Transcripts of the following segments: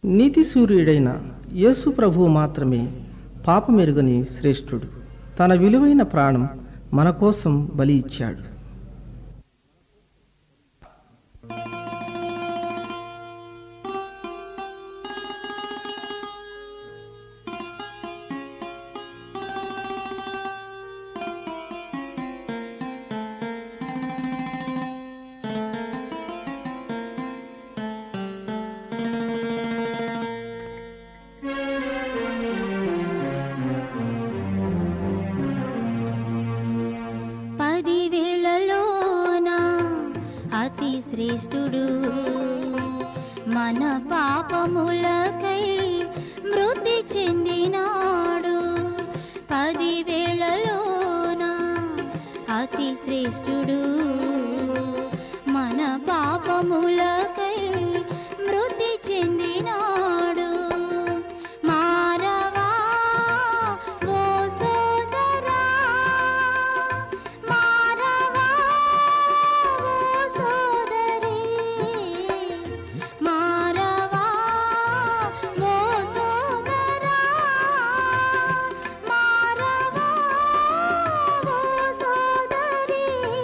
నీతి సూర్యుడైన యేసు ప్రభువు మాత్రమే పాపమెరుగని శ్రేష్ఠుడు తన విలువైన ప్రాణం మన కోసం బలి ఇచ్చాడు పదివేలలోన అతి శ్రేష్ఠుడు మన పాపములకై మృతి చెందినాడు పదివేలలోన అతి శ్రేష్ఠుడు మన పాపములకై మృతి చెందినాడు మారవా ఓ సోదరా మారవా ఓ సోదరీ మారవా ఓ సోదరా మారవా ఓ సోదరీ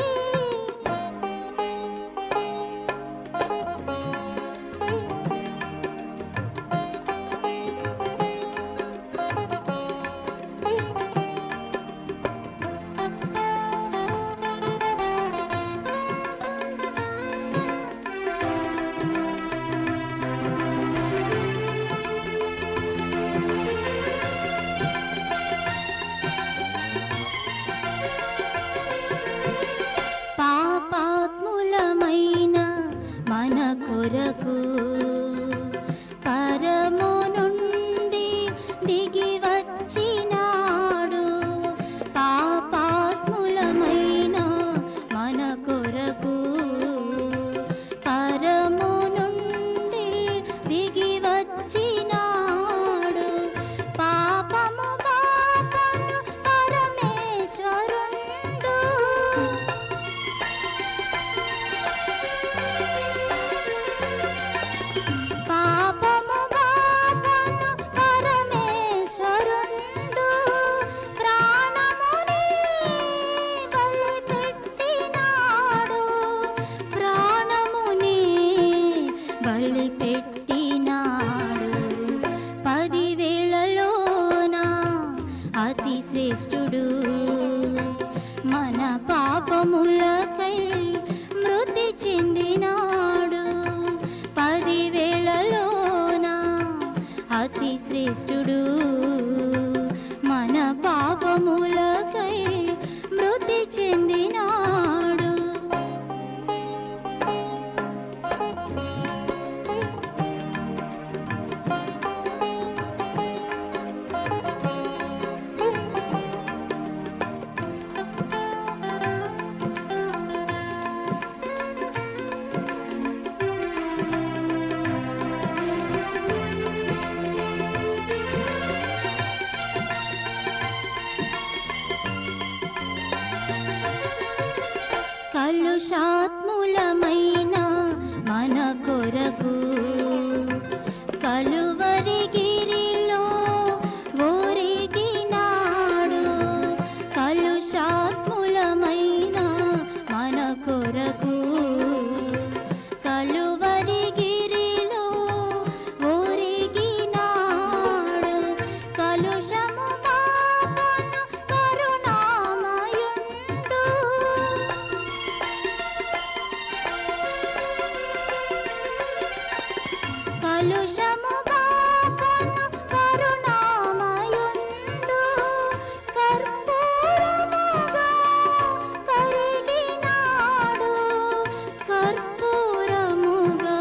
పాపాత్ములమైన మన కొరకు పరము నుండి దిగి వచ్చినాడు పాపాత్ములమైన మన కొరకు పరము నుండి దిగి వచ్చినాడు పాపము పాపను పరమేశ్వరుండు పాపము పాపను పరమేశ్వరుండు ప్రాణముని బలిపెట్టినాడు ప్రాణముని బలిపెట్టినాడు పదివేలలోన అతి శ్రేష్ఠుడు మన పాపములకై మృతి చెందినాడు పదివేలలోన అతి శ్రేష్ఠుడు మన పాపములకై మృతి చెందినాడు కలుషాత్ములమైన మన కొరకు కలువరి గిరిలో ఊరిగినాడు కలుషాత్ములమైన మన కొరకు కలువరి గిరిలో ఊరిగినాడు కలుషము పాపను కరుణామయుండు కలుషము పాపను కరుణామయుండు కర్పూరముగా కరిగినాడు కర్పూరముగా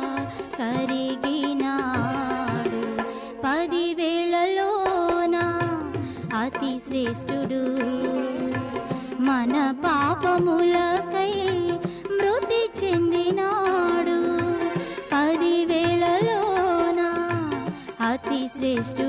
కరిగినాడు పదివేలలోన అతి శ్రేష్ఠుడు మన పాపములకై మృతి చెందినాడు పదివేలలోన అతి శ్రేష్ఠుడు